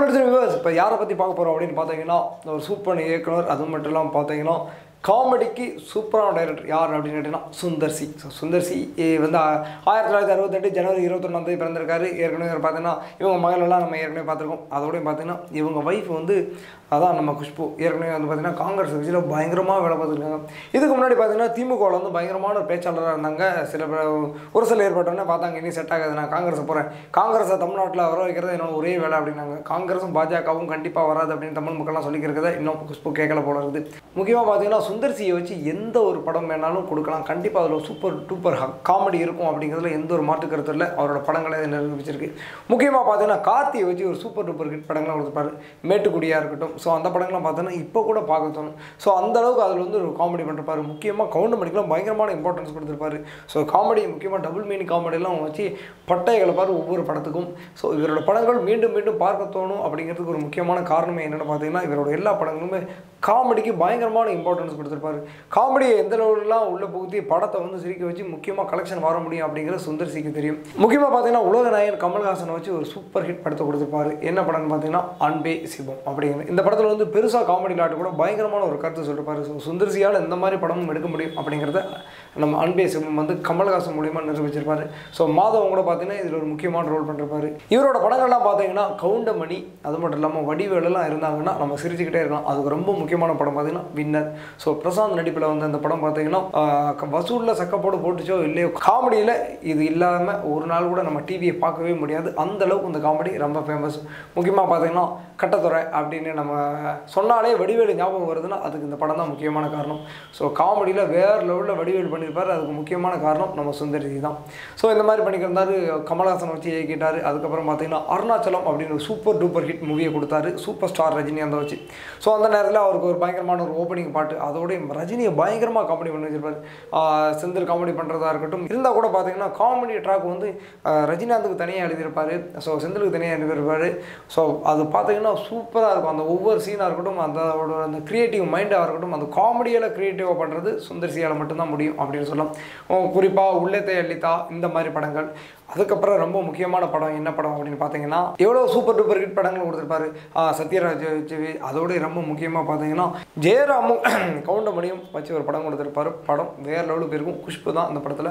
நடிச்ச வியூவர்ஸ் இப்போ யாரை பற்றி பார்க்க போகிறோம் அப்படின்னு பார்த்தீங்கன்னா ஒரு சூப்பர் இயக்குனர் அது மட்டும் இல்லாமல் பார்த்தீங்கன்னா காமெடிக்கு சூப்பரான டைரக்டர் யார் அப்படின்னு கேட்டிங்கன்னா Sundar C so Sundar C இ- வந்து ஆ- ஆயிரத்தி தொள்ளாயிரத்தி அறுபத்தெட்டு ஜனவரி இருபத்தொன்னாம் தேதி பிறந்திருக்காரு ஏற்கனவே இவர் பார்த்தீங்கன்னா இவங்க மகளெல்லாம் நம்ம ஏற்கனவே பார்த்துருக்கோம் அதோடய பார்த்தீங்கன்னா இவங்க ஒய்ஃப் வந்து அதான் நம்ம குஷ்பு ஏற்கனவே வந்து பார்த்தீங்கன்னா காங்கிரஸ் கட்சியில் பயங்கரமாக வேலை பார்த்துருக்காங்க இதுக்கு முன்னாடி பார்த்தீங்கன்னா திமுகவில் வந்து பயங்கரமான ஒரு பேச்சாளராக இருந்தாங்க சில பேர் ஒரு சில ஏற்பட்டோன்னே பார்த்தாங்க இனி செட் ஆகாது நான் காங்கிரஸ் போகிறேன் காங்கிரஸை தமிழ்நாட்டில் வர வைக்கிறது என்னோட ஒரே வேலை அப்படின்னாங்க காங்கிரஸும் பாஜகவும் கண்டிப்பாக வராது அப்படின்னு தமிழ் மக்கள்லாம் சொல்லிக்கிறத இன்னும் குஷ்பு கேட்கல போல இருக்குது முக்கியமாக பார்த்தீங்கன்னா சுந்தர் சியை வச்சு எந்த ஒரு படம் வேணாலும் கொடுக்கலாம் கண்டிப்பாக அதில் சூப்பர் டூப்பர் காமெடி இருக்கும் அப்படிங்கிறதுல எந்த ஒரு மாற்று கருத்து இல்லை அவரோட படங்களை இது நிரூபிச்சிருக்கு முக்கியமாக பார்த்தீங்கன்னா கார்த்தியை வச்சு ஒரு சூப்பர் டூப்பர் ஹிட் படங்களை கொடுத்துருப்பாரு மேட்டுக்குடியாக இருக்கட்டும் ஸோ அந்த படங்கள்லாம் பார்த்தோன்னா இப்போ கூட பார்க்க தோணும் ஸோ அந்த அளவுக்கு அதில் வந்து ஒரு காமெடி பண்ணிருப்பாரு முக்கியமாக கவுண்டமணிக்கெலாம் பயங்கரமான இம்பார்ட்டன்ஸ் கொடுத்துருப்பாரு ஸோ காமெடி முக்கியமாக டபுள் மீனிங் காமெடியெல்லாம் வச்சு பட்டையை கிளப்பாரு ஒவ்வொரு படத்துக்கும் ஸோ இவரோட படங்கள் மீண்டும் மீண்டும் பார்க்க தோணும் அப்படிங்கிறதுக்கு ஒரு முக்கியமான காரணமே என்னென்னு பார்த்தீங்கன்னா இவரோட எல்லா படங்களுமே காமெடிக்கு பயங்கரமான இம்பார்ட்டன்ஸ் கொடுத்துருப்பாரு காமெடியை எந்த லெவலெலாம் உள்ள புகுத்தி படத்தை வந்து சிரிக்க வச்சு முக்கியமாக கலெக்ஷன் வர முடியும் அப்படிங்கிறது சுந்தர் சிக்கு தெரியும் முக்கியமாக பார்த்தீங்கன்னா உலக நாயகன் கமல்ஹாசனை வச்சு ஒரு சூப்பர் ஹிட் படத்தை கொடுத்துருப்பாரு என்ன படம்னு பார்த்தீங்கன்னா அன்பே சிவம் அப்படிங்கிற இந்த படத்தில் வந்து பெருசாக காமெடி லாட்டு கூட பயங்கரமான ஒரு கருத்து சொல்லிருப்பாரு ஸோ சுந்தர்சியால் இந்த மாதிரி படமும் எடுக்க முடியும் அப்படிங்கிறத நம்ம அன்பே சிவம் வந்து கமல்ஹாசன் மூலியமா நிரூபிச்சிருப்பாரு ஸோ மாதவன் கூட பார்த்தீங்கன்னா இதில் ஒரு முக்கியமான ரோல் பண்ணிருப்பாரு இவரோட படங்கள்லாம் பார்த்தீங்கன்னா கவுண்டமணி அது மட்டும் இல்லாமல் வடிவேலெல்லாம் இருந்தாங்கன்னா நம்ம சிரிச்சுக்கிட்டே இருக்கலாம் அதுக்கு ரொம்ப முக்கியமான படம் பார்த்தீங்கன்னா வின்னர் ஸோ பிரசாந்த் நடிப்பில் வந்த அந்த படம் பார்த்தீங்கன்னா ஆஹ், வசூலில் சக்கப்போடு போட்டுச்சோ இல்லையோ காமெடியில் இது இல்லாமல் ஒரு நாள் கூட நம்ம டிவியை பார்க்கவே முடியாது அந்த அளவுக்கு இந்த காமெடி ரொம்ப ஃபேமஸ் முக்கியமாக பார்த்தீங்கன்னா கட்டத்துறை அப்படின்னு நம்ம சொன்னாலே வடிவேலு ஞாபகம் வருதுன்னா அதுக்கு இந்த படம் தான் முக்கியமான காரணம் ஸோ காமெடியில் வேறு லெவலில் வடிவேலு பண்ணியிருப்பாரு அதுக்கு முக்கியமான காரணம் நம்ம சுந்தரி தான் ஸோ இந்த மாதிரி பண்ணிக்கிருந்தாரு கமல்ஹாசன் வச்சு இயக்கிட்டாரு அதுக்கப்புறம் பார்த்தீங்கன்னா அருணாச்சலம் அப்படின்னு ஒரு சூப்பர் டூப்பர் ஹிட் மூவியை கொடுத்தாரு சூப்பர் ஸ்டார் ரஜினிகாந்தை வச்சு ஸோ அந்த நேரத்தில் அவருக்கு ஒரு பயங்கரமான ஒரு ஓப்பனிங் பாட்டு அதோடய ரஜினியை பயங்கரமாக காமெடி பண்ணி வச்சிருப்பாரு ஆஹ் செந்தில் காமெடி பண்ணுறதா இருக்கட்டும் இருந்தால் கூட பார்த்தீங்கன்னா காமெடி ட்ராக் வந்து ஆஹ் ரஜினிகாந்துக்கு தனியாக எழுதியிருப்பாரு ஸோ செந்திலுக்கு தனியாக எழுதியிருப்பாரு ஸோ அது பார்த்தீங்கன்னா சூப்பராக இருக்கும் அந்த ஒவ்வொரு சீனாக இருக்கட்டும் அந்த அவரோட அந்த கிரியேட்டிவ் மைண்டாக இருக்கட்டும் அந்த காமெடியில் க்ரியேட்டிவாக பண்ணுறது சுந்தர்சியால் மட்டும்தான் முடியும் அப்படின்னு சொல்லலாம் குறிப்பாக உள்ளத்தை அள்ளித்தா இந்த மாதிரி படங்கள் அதுக்கப்புறம் ரொம்ப முக்கியமான படம் என்ன படம் அப்படின்னு பார்த்தீங்கன்னா எவ்வளோ சூப்பர் டூப்பர் ஹிட் படங்கள் கொடுத்துருப்பாரு ஆஹ் சத்யராஜ் வச்சு அதோட ரொம்ப முக்கியமாக பார்த்தீங்கன்னா ஜெயராமும் கவுண்டமணியும் வச்சு ஒரு படம் கொடுத்துருப்பாரு படம் வேறு லெவலுக்கு இருக்கும் குஷ்பு தான் அந்த படத்தில்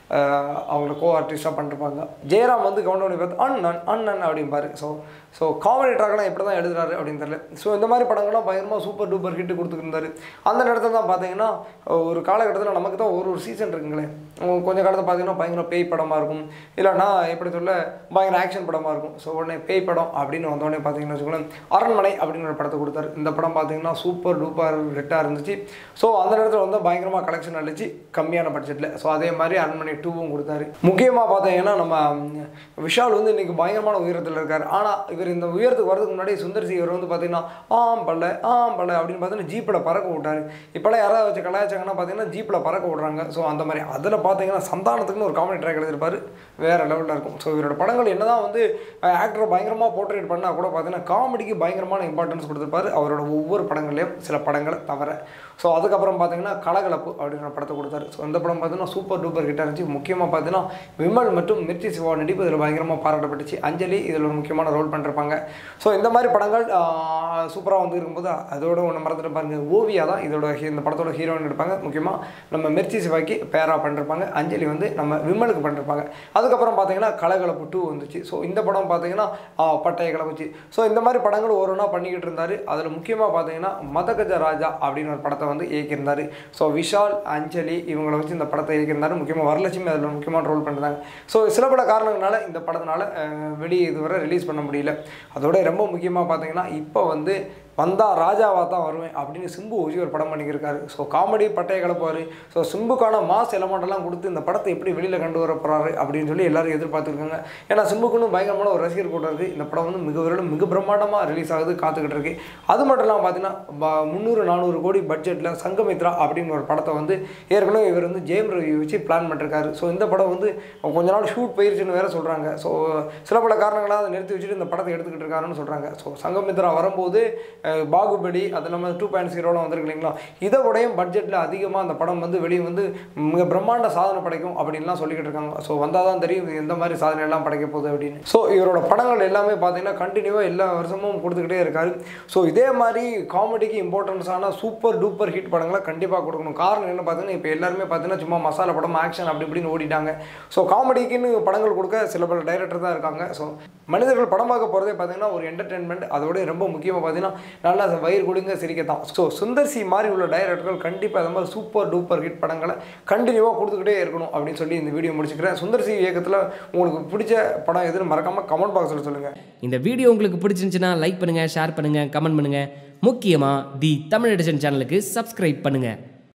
அவங்கள கோ ஆர்டிஸ்டாக பண்ணிருப்பாங்க ஜெயராம் வந்து கவுண்டமணி பார்த்து அண்ணன் அண்ணன் அப்படிம்பாரு ஸோ ஸோ காமெடி ட்ராக்லாம் எப்படி தான் எழுதுறாரு அப்படின்னு தெரியல ஸோ இந்த மாதிரி படங்கள்லாம் பயங்கரமாக சூப்பர் டூப்பர் ஹிட் கொடுத்துருந்தாரு அந்த நேரத்தில் தான் பார்த்தீங்கன்னா ஒரு காலகட்டத்தில் நமக்கு தான் ஒரு ஒரு சீசன் இருக்குங்களே உம் கொஞ்ச காலத்தில் பார்த்தீங்கன்னா பயங்கர பேய் படமாக இருக்கும் இல்லைன்னா எப்படி சொல்ல பயங்கர ஆக்ஷன் படமாக இருக்கும் ஸோ உடனே பேய் படம் அப்படின்னு வந்தோடனே பார்த்தீங்கன்னா வச்சுக்கோங்களேன் அரண்மனை அப்படின்னு ஒரு படத்தை கொடுத்தாரு இந்த படம் பார்த்தீங்கன்னா சூப்பர் டூப்பர் ஹிட்டாக இருந்துச்சு ஸோ அந்த நேரத்தில் வந்து பயங்கரமாக கலெக்ஷன் அடிச்சு கம்மியான பட்ஜெட்டில் ஸோ அதே மாதிரி அரண்மனை டூவும் கொடுத்தாரு முக்கியமாக பார்த்தீங்கன்னா நம்ம ம், விஷால் வந்து இன்னைக்கு பயங்கரமான உயரத்தில் இருக்கார் ஆனால் இவர் இந்த உயரத்துக்கு வரதுக்கு முன்னாடி சுந்தர் சி இவர் வந்து பார்த்தீங்கன்னா ஆம் பல்ல ஆம் பல்ல அப்படின்னு பார்த்தீங்கன்னா ஜீப்பில் பறக்க விட்டாரு இப்போலாம் யாராவது வச்சு கலாச்சாங்கன்னா பார்த்தீங்கன்னா ஜீப்பில் பறக்க விட்றாங்க ஸோ அந்த மாதிரி அதில் பார்த்தீங்கன்னா சந்தானத்துக்குன்னு ஒரு காமெடி ட்ராக் எழுதியிருப்பாரு வேறு லெவலில் இருக்கும் ஸோ இவரோட படங்கள் என்னதான் வந்து ஆக்டரை பயங்கரமாக போர்ட்ரேட் பண்ணால் கூட பார்த்தீங்கன்னா காமெடிக்கு பயங்கரமான இம்பார்ட்டன்ஸ் கொடுத்துருப்பாரு அவரோட ஒவ்வொரு படங்கள்லையும் சில படங்களை தவிர ஸோ அதுக்கப்புறம் பார்த்தீங்கன்னா கலகலப்பு அப்படின்ற படத்தை கொடுத்தாரு ஸோ இந்த படம் பார்த்தீங்கன்னா சூப்பர் டூப்பர் ஹிட்டாக இருந்துச்சு முக்கியமாக பார்த்தீங்கன்னா விமல் மற்றும் மிர்ச்சி சிவா நடிப்பு இதில் பயங்கரமாக பாராட்டப்பட்டுச்சு அஞ்சலி இதில் ஒரு முக்கியமான ரோல் பண்ணிருப்பாங்க ஸோ இந்த மாதிரி படங்கள் சூப்பராக வந்து இருக்கும்போது அதோட ஒன்று மறந்துட்டு பாருங்க ஓவியா தான் இதோட ஹீ- இந்த படத்தோட ஹீரோயின் எடுப்பாங்க முக்கியமாக நம்ம மிர்ச்சி சிவாய்க்கு பேராக பண்ணிருப்பாங்க அஞ்சலி வந்து நம்ம விமலுக்கு பண்ணிருப்பாங்க அதுக்கப்புறம் பார்த்தீங்கன்னா கலகலப்பு டூ வந்துச்சு ஸோ இந்த படம் பார்த்தீங்கன்னா ஆஹ், பட்டைய கிளம்புச்சு ஸோ இந்த மாதிரி படங்கள் ஒரு ஒன்றா பண்ணிக்கிட்டு இருந்தார் அதில் முக்கியமாக பார்த்தீங்கன்னா மதகஜ ராஜா அப்படின்னு ஒரு படத்தை வந்து இயக்கியிருந்தார் ஸோ விஷால் அஞ்சலி இவங்களை வச்சு இந்த படத்தை இயக்கியிருந்தார் முக்கியமாக வரலட்சுமி அதில் முக்கியமான ரோல் பண்ணிருந்தாங்க ஸோ சில பல காரணங்களால இந்த படத்தினால அஹ், வெளியே இதுவரை ரிலீஸ் பண்ண முடியல அதோட ரொம்ப முக்கியமாக பார்த்தீங்கன்னா இப்போ வந்து வந்தால் ராஜாவாக தான் வருவேன் அப்படின்னு சிம்பு வச்சு ஒரு படம் பண்ணிக்கிருக்காரு ஸோ காமெடி பட்டையை கிளப்புவார் ஸோ சிம்புக்கான மாஸ் எலமெண்டெல்லாம் கொடுத்து இந்த படத்தை எப்படி வெளியில் கொண்டு வர போகிறாரு அப்படின்னு சொல்லி எல்லாரும் எதிர்பார்த்துருக்காங்க ஏன்னா சிம்புக்குன்னு பயங்கரமான ஒரு ரசிகர் கூட்டம் இருக்குது இந்த படம் வந்து மிக விரைவில் மிக பிரம்மாண்டமாக ரிலீஸ் ஆகுது காத்துக்கிட்டு இருக்கு அது மட்டும் இல்லாமல் பார்த்தீங்கன்னா முந்நூறு நானூறு கோடி பட்ஜெட்டில் சங்கமித்ரா அப்படின்னு ஒரு படத்தை வந்து ஏற்கனவே இவர் வந்து ஜெயம் ரவி வச்சு பிளான் பண்ணிருக்காரு ஸோ இந்த படம் வந்து கொஞ்ச நாள் ஷூட் போயிருச்சுன்னு வேற சொல்கிறாங்க ஸோ சில பல காரணங்களாக அதை நிறுத்தி வச்சுட்டு இந்த படத்தை எடுத்துக்கிட்டு இருக்காருன்னு சொல்கிறாங்க ஸோ சங்கமித்ரா வரும்போது அஹ், பாகுபலி அது இல்லாமல் டூ பாயிண்ட் ஜீரோலாம் வந்திருக்கு இல்லைங்களா இதை விடையும் பட்ஜெட்டில் அதிகமாக அந்த படம் வந்து வெளியே வந்து மிக பிரம்மாண்ட சாதனை படைக்கும் அப்படின்லாம் சொல்லிக்கிட்டு இருக்காங்க ஸோ வந்தால் தான் தெரியும் இது எந்த மாதிரி சாதனை எல்லாம் படைக்க போகுது அப்படின்னு ஸோ இவரோட படங்கள் எல்லாமே பார்த்தீங்கன்னா கண்டினியூவாக எல்லா வருஷமும் கொடுத்துக்கிட்டே இருக்காரு ஸோ இதே மாதிரி காமெடிக்கு இம்பார்ட்டன்ஸான சூப்பர் டூப்பர் ஹிட் படங்களை கண்டிப்பாக கொடுக்கணும் காரணம் என்ன பார்த்தீங்கன்னா இப்போ எல்லாருமே பார்த்தீங்கன்னா சும்மா மசாலா படம் ஆக்ஷன் அப்படி இப்படின்னு ஓடிட்டாங்க ஸோ காமெடிக்குன்னு படங்கள் கொடுக்க சில பல டைரக்டர் தான் இருக்காங்க ஸோ மனிதர்கள் படம் பார்க்க போகிறதே பார்த்தீங்கன்னா ஒரு என்டர்டெயின்மெண்ட் அதோட ரொம்ப முக்கியமாக பார்த்தீங்கன்னா நல்லா வயிறு கொடுங்க சிரிக்கத்தான் ஸோ சுந்தர் சி மாதிரி உள்ள டைரக்டர்கள் கண்டிப்பாக அந்த மாதிரி சூப்பர் டூப்பர் ஹிட் படங்களை கண்டினியூவாக கொடுத்துக்கிட்டே இருக்கணும் அப்படின்னு சொல்லி இந்த வீடியோ முடிச்சுக்கிறேன் சுந்தர் சி இயக்கத்தில் உங்களுக்கு பிடிச்ச படம் எதுன்னு மறக்காமல் கமெண்ட் பாக்ஸில் சொல்லுங்கள் இந்த வீடியோ உங்களுக்கு பிடிச்சிருந்துச்சுன்னா லைக் பண்ணுங்கள் ஷேர் பண்ணுங்கள் கமெண்ட் பண்ணுங்கள் முக்கியமாக தி தமிழ் எடிஷன் சேனலுக்கு சப்ஸ்கிரைப் பண்ணுங்கள்